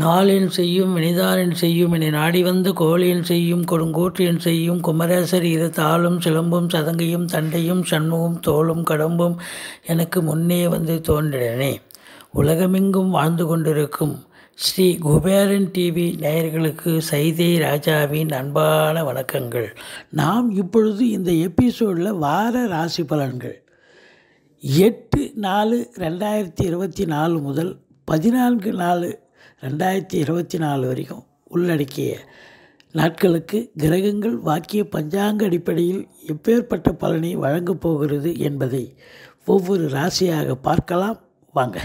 நாளென் செய்யும் வினைதானென் செய்யும் என்னை நாடி வந்த கோலென் செய்யும் கொடுங்கூற்றென் செய்யும் குமரேசர் இரு தாளும் சிலம்பும் சதங்கையும் தண்டையும் சண்முகம் தோளும் கடம்பும் எனக்கு முன்னே வந்து தோன்றினனே உலகமெங்கும் வாழ்ந்து கொண்டிருக்கும் ஸ்ரீ குபேரன் டிவி நேயர்களுக்கு சைதை ராஜாவின் அன்பான வணக்கங்கள் நாம் இப்பொழுது இந்த எபிசோடில் வார ராசி பலன்கள் எட்டு நாலு ரெண்டாயிரத்தி இருபத்தி நாலு முதல் பதினான்கு நாலு ரெண்டாயிரத்தி இருபத்தி நாலு வரைக்கும் உள்ளடக்கிய நாட்களுக்கு கிரகங்கள் வாக்கிய பஞ்சாங்க அடிப்படையில் எப்பேற்பட்ட பலனை வழங்கப் போகிறது என்பதை ஒவ்வொரு ராசியாக பார்க்கலாம் வாங்க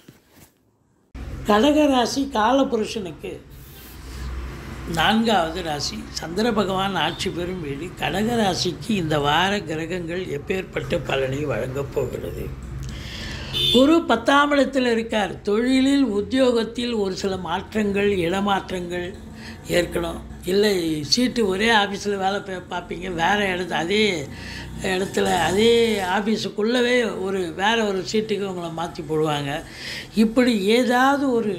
கடக ராசி காலபுருஷனுக்கு நான்காவது ராசி சந்திர பகவான் ஆட்சி பெறும் வீடு கடக ராசிக்கு இந்த வார கிரகங்கள் எப்பேற்பட்ட பலனை வழங்கப் போகிறது குரு பத்தாம் இடத்தில் இருக்கார் தொழிலில் உத்தியோகத்தில் ஒரு சில மாற்றங்கள் இடமாற்றங்கள் ஏற்கணும் இல்லை சீட்டு ஒரே ஆஃபீஸில் வேலை பா- பார்ப்பீங்க வேறு இடத்து அதே இடத்துல அதே ஆஃபீஸுக்குள்ளவே ஒரு வேறு ஒரு சீட்டுக்கு உங்களை மாற்றி போடுவாங்க இப்படி ஏதாவது ஒரு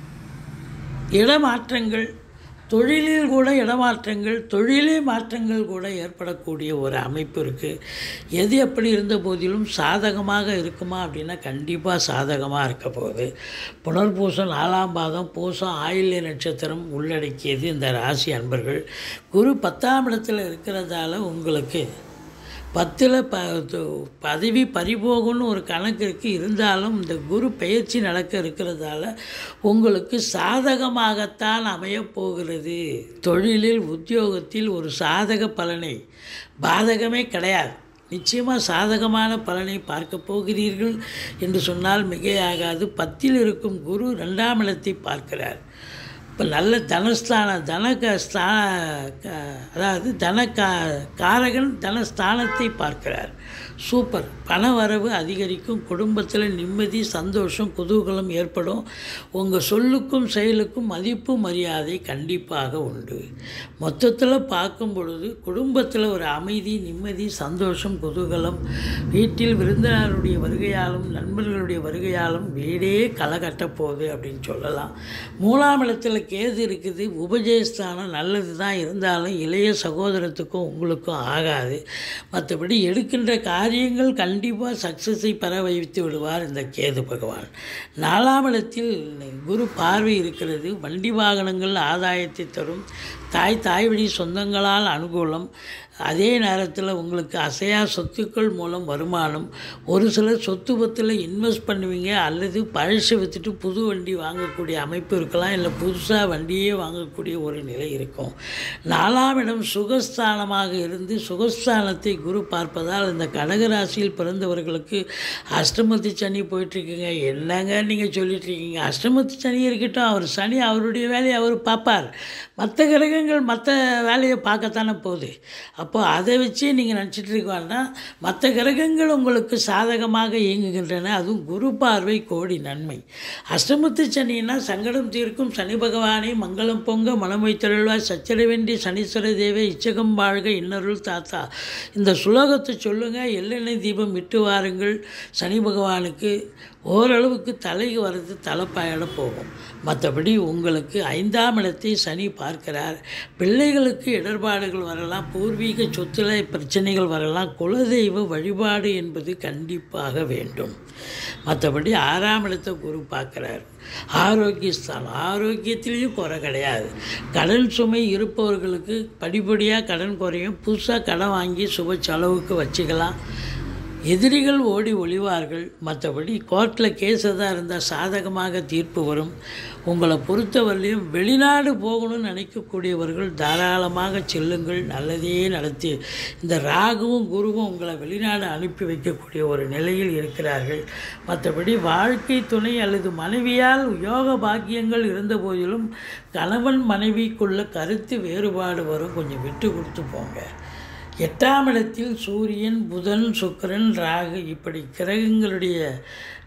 இடமாற்றங்கள் தொழிலில் கூட இடமாற்றங்கள் தொழிலே மாற்றங்கள் கூட ஏற்படக்கூடிய ஒரு அமைப்பு இருக்குது எது எப்படி இருந்த போதிலும் சாதகமாக இருக்குமா அப்படின்னா கண்டிப்பாக சாதகமாக இருக்க போகுது புனர்பூசம் நாலாம் பாதம் பூசம் ஆயில்ய நட்சத்திரம் உள்ளடக்கியது இந்த ராசி அன்பர்கள் குரு பத்தாம் இடத்துல இருக்கிறதால உங்களுக்கு பத்தில் ப து- பதவி பறிபோகும்னு ஒரு கணக்கு இருக்குது இருந்தாலும் இந்த குரு பெயர்ச்சி நடக்க இருக்கிறதால உங்களுக்கு சாதகமாகத்தான் அமையப் போகிறது தொழிலில் உத்தியோகத்தில் ஒரு சாதக பலனை பாதகமே கிடையாது நிச்சயமாக சாதகமான பலனை பார்க்க போகிறீர்கள் என்று சொன்னால் மிகையாகாது பத்தில் இருக்கும் குரு ரெண்டாம் இடத்தை பார்க்கிறார் இப்போ நல்ல தனஸ்தான தன க ஸ்தான க- அதாவது தன கா காரகன் தனஸ்தானத்தை பார்க்கிறார் சூப்பர் பண வரவு அதிகரிக்கும் குடும்பத்தில் நிம்மதி சந்தோஷம் குதூகலம் ஏற்படும் உங்கள் சொல்லுக்கும் செயலுக்கும் மதிப்பு மரியாதை கண்டிப்பாக உண்டு மொத்தத்தில் பார்க்கும் பொழுது குடும்பத்தில் ஒரு அமைதி நிம்மதி சந்தோஷம் குதூகலம் வீட்டில் விருந்தினருடைய வருகையாலும் நண்பர்களுடைய வருகையாலும் வீடே களை கட்டப் போகுது அப்படின்னு சொல்லலாம் மூணாம் இடத்துல கேது இருக்குது உபஜயஸ்தானம் நல்லது தான் இருந்தாலும் இளைய சகோதரத்துக்கும் உங்களுக்கும் ஆகாது மற்றபடி எடுக்கின்ற காரியங்கள் கண்டிப்பாக சக்ஸஸை பெற வைத்து விடுவார் இந்த கேது பகவான் நாலாம் இடத்தில் குரு பார்வை இருக்கிறது வண்டி வாகனங்கள் ஆதாயத்தை தரும் தாய் தாய் வழி சொந்தங்களால் அனுகூலம் அதே நேரத்தில் உங்களுக்கு அசையா சொத்துக்கள் மூலம் வருமானம் ஒரு சிலர் சொத்து பத்தில் இன்வெஸ்ட் பண்ணுவீங்க அல்லது பழசை விற்றுட்டு புது வண்டி வாங்கக்கூடிய அமைப்பு இருக்கலாம் இல்லை புதுசாக வண்டியே வாங்கக்கூடிய ஒரு நிலை இருக்கும் நாலாம் இடம் சுகஸ்தானமாக இருந்து சுகஸ்தானத்தை குரு பார்ப்பதால் இந்த கடகராசியில் பிறந்தவர்களுக்கு அஷ்டமத்து சனி போயிட்டுருக்குங்க என்னங்க நீங்கள் சொல்லிட்டு இருக்கீங்க அஷ்டமத்து சனி இருக்கட்டும் அவர் சனி அவருடைய வேலையை அவர் பார்ப்பார் மற்ற கிரகங்கள் மற்ற வேலையை பார்க்கத்தானே போகுது அப்போ அதை வச்சு நீங்கள் நினச்சிட்டு இருக்க வேண்டாம் மற்ற கிரகங்கள் உங்களுக்கு சாதகமாக இயங்குகின்றன அதுவும் குரு பார்வை கோடி நன்மை அஷ்டமத்து சனின்னா சங்கடம் தீர்க்கும் சனி பகவானை மங்களம் பொங்க மனம் வைத்தருள்வாய் சச்சரவேண்டி சனீஸ்வர தேவை இச்சகம் வாழ்க இன்னருள் தாத்தா இந்த சுலோகத்தை சொல்லுங்கள் எள்ளெண்ணெய் தீபம் விட்டு வாருங்கள் சனி பகவானுக்கு ஓரளவுக்கு தலைக்கு வர்றது தலைப்பாயிட போகும் மற்றபடி உங்களுக்கு ஐந்தாம் இடத்தை சனி பார்க்கிறார் பிள்ளைகளுக்கு இடர்பாடுகள் வரலாம் பூர்வீக சொத்துல பிரச்சனைகள் வரலாம் குலதெய்வ வழிபாடு என்பது கண்டிப்பாக வேண்டும் மற்றபடி ஆறாம் இடத்தை குரு பார்க்குறார் ஆரோக்கியஸ்தானம் ஆரோக்கியத்திலையும் குறை கிடையாது கடன் சுமை இருப்பவர்களுக்கு படிப்படியாக கடன் குறையும் புதுசாக கடன் வாங்கி சுப செலவுக்கு வச்சுக்கலாம் எதிரிகள் ஓடி ஒளிவார்கள் மற்றபடி கோர்ட்டில் கேஸ் எதாக இருந்தால் சாதகமாக தீர்ப்பு வரும் உங்களை பொறுத்தவரையிலையும் வெளிநாடு போகணும்னு நினைக்கக்கூடியவர்கள் தாராளமாக செல்லுங்கள் நல்லதே நடத்தி இந்த ராகுவும் குருவும் உங்களை வெளிநாடு அனுப்பி வைக்கக்கூடிய ஒரு நிலையில் இருக்கிறார்கள் மற்றபடி வாழ்க்கை துணை அல்லது மனைவியால் யோக பாக்கியங்கள் இருந்த போதிலும் கணவன் மனைவிக்குள்ள கருத்து வேறுபாடு வரும் கொஞ்சம் விட்டு கொடுத்து போங்க எட்டாம் இடத்தில் சூரியன் புதன் சுக்கிரன் ராகு இப்படி கிரகங்களுடைய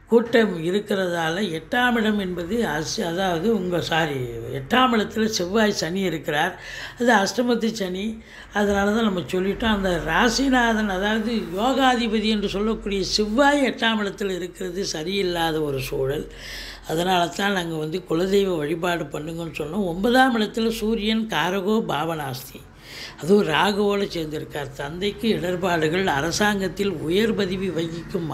கூட்டம் இருக்கிறதால எட்டாம் இடம் என்பது அஸ் அதாவது உங்கள் சாரி எட்டாம் இடத்துல செவ்வாய் சனி இருக்கிறார் அது அஷ்டமத்து சனி அதனால தான் நம்ம சொல்லிட்டோம் அந்த ராசிநாதன் அதாவது யோகாதிபதி என்று சொல்லக்கூடிய செவ்வாய் எட்டாம் இடத்துல இருக்கிறது சரியில்லாத ஒரு சூழல் அதனால தான் நாங்கள் வந்து குலதெய்வ வழிபாடு பண்ணுங்கன்னு சொன்னோம் ஒன்பதாம் இடத்துல சூரியன் காரகோ பாவனாஸ்தி அதுவும் ராகுவோடு சேர்ந்திருக்கார் தந்தைக்கு இடர்பாடுகள் அரசாங்கத்தில் உயர் பதவி வகிக்கும்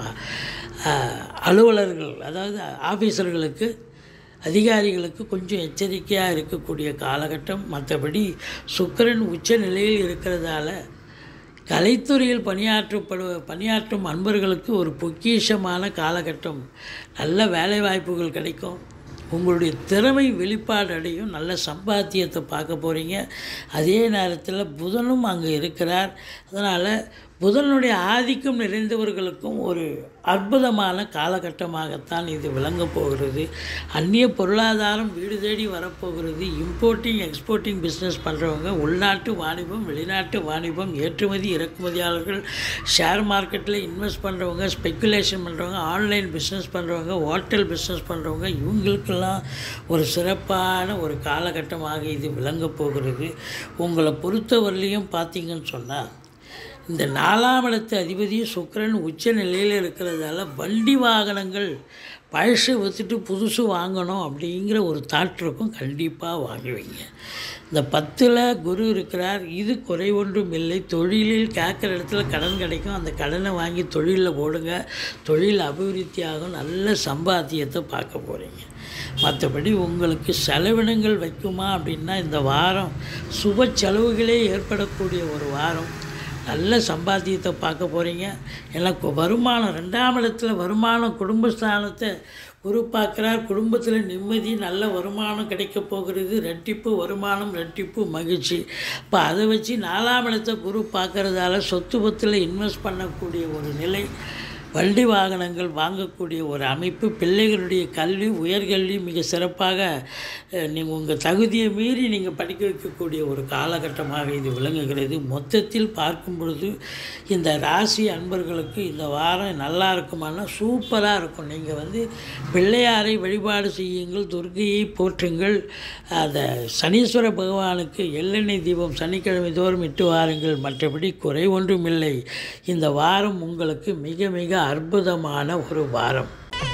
அஹ், அலுவலர்கள் அதாவது ஆஃபீஸர்களுக்கு அதிகாரிகளுக்கு கொஞ்சம் எச்சரிக்கையாக இருக்கக்கூடிய காலகட்டம் மற்றபடி சுக்கிரன் உச்ச நிலையில் இருக்கிறதால கலைத்துறையில் பணியாற்றப்படு பணியாற்றும் அன்பர்களுக்கு ஒரு பொக்கிஷமான காலகட்டம் நல்ல வேலைவாய்ப்புகள் கிடைக்கும் உங்களுடைய திறமை வெளிப்பாடு அடையும் நல்ல சம்பாத்தியத்தை பார்க்க போகிறீங்க அதே நேரத்தில் புதனும் அங்கே இருக்கிறார் அதனால் புதனுடைய ஆதிக்கம் நிறைந்தவர்களுக்கும் ஒரு அற்புதமான காலகட்டமாகத்தான் இது விளங்கப் போகிறது அந்நிய பொருளாதாரம் வீடு தேடி வரப்போகிறது இம்போர்ட்டிங் எக்ஸ்போர்ட்டிங் பிஸ்னஸ் பண்ணுறவங்க உள்நாட்டு வாணிபம் வெளிநாட்டு வாணிபம் ஏற்றுமதி இறக்குமதியாளர்கள் ஷேர் மார்க்கெட்டில் இன்வெஸ்ட் பண்ணுறவங்க ஸ்பெக்குலேஷன் பண்ணுறவங்க ஆன்லைன் பிஸ்னஸ் பண்ணுறவங்க ஹோட்டல் பிஸ்னஸ் பண்ணுறவங்க இவங்களுக்கெல்லாம் ஒரு சிறப்பான ஒரு காலகட்டமாக இது விளங்கப் போகிறது உங்களை பொறுத்தவரையிலையும் பார்த்தீங்கன்னு சொன்னால் இந்த நாலாம் இடத்து அதிபதி சுக்கிரன் உச்ச நிலையில் இருக்கிறதால வண்டி வாகனங்கள் பழசு விற்றுட்டு புதுசு வாங்கணும் அப்படிங்கிற ஒரு தாட் இருக்கும் கண்டிப்பாக வாங்குவீங்க இந்த பத்தில் குரு இருக்கிறார் இது குறை ஒன்றும் இல்லை தொழிலில் கேட்குற இடத்துல கடன் கிடைக்கும் அந்த கடனை வாங்கி தொழிலில் போடுங்க தொழில் அபிவிருத்தியாகும் நல்ல சம்பாத்தியத்தை பார்க்க போகிறீங்க மற்றபடி உங்களுக்கு செலவினங்கள் வைக்குமா அப்படின்னா இந்த வாரம் சுப செலவுகளே ஏற்படக்கூடிய ஒரு வாரம் நல்ல சம்பாத்தியத்தை பார்க்க போகிறீங்க எனக்கு வருமானம் ரெண்டாம் இடத்துல வருமானம் குடும்பஸ்தானத்தை குரு பார்க்குறார் குடும்பத்தில் நிம்மதி நல்ல வருமானம் கிடைக்க போகிறது ரெட்டிப்பு வருமானம் ரெட்டிப்பு மகிழ்ச்சி இப்போ அதை வச்சு நாலாம் இடத்தை குரு பார்க்கறதால சொத்து பத்தில் இன்வெஸ்ட் பண்ணக்கூடிய ஒரு நிலை வண்டி வாகனங்கள் வாங்கக்கூடிய ஒரு அமைப்பு பிள்ளைகளுடைய கல்வி உயர்கல்வி மிக சிறப்பாக நீங்கள் உங்கள் தகுதியை மீறி நீங்கள் படிக்க வைக்கக்கூடிய ஒரு காலகட்டமாக இது விளங்குகிறது மொத்தத்தில் பார்க்கும் பொழுது இந்த ராசி அன்பர்களுக்கு இந்த வாரம் நல்லா இருக்குமானா சூப்பராக இருக்கும் நீங்கள் வந்து பிள்ளையாரை வழிபாடு செய்யுங்கள் துர்க்கையை போற்றுங்கள் அந்த சனீஸ்வர பகவானுக்கு எள்ளெண்ணெய் தீபம் சனிக்கிழமை தோறும் இட்டு வாருங்கள் மற்றபடி குறை ஒன்றும் இல்லை இந்த வாரம் உங்களுக்கு மிக மிக அற்புதமான ஒரு வாரம்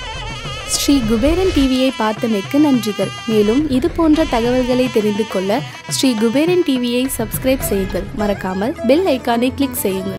ஸ்ரீ குபேரன் டிவியை பார்த்தமைக்கு நன்றிகள் மேலும் இது போன்ற தகவல்களை தெரிந்து கொள்ள ஸ்ரீ குபேரன் டிவியை சப்ஸ்கிரைப் செய்யுங்கள் மறக்காமல் பெல் ஐக்கானை கிளிக் செய்யுங்கள்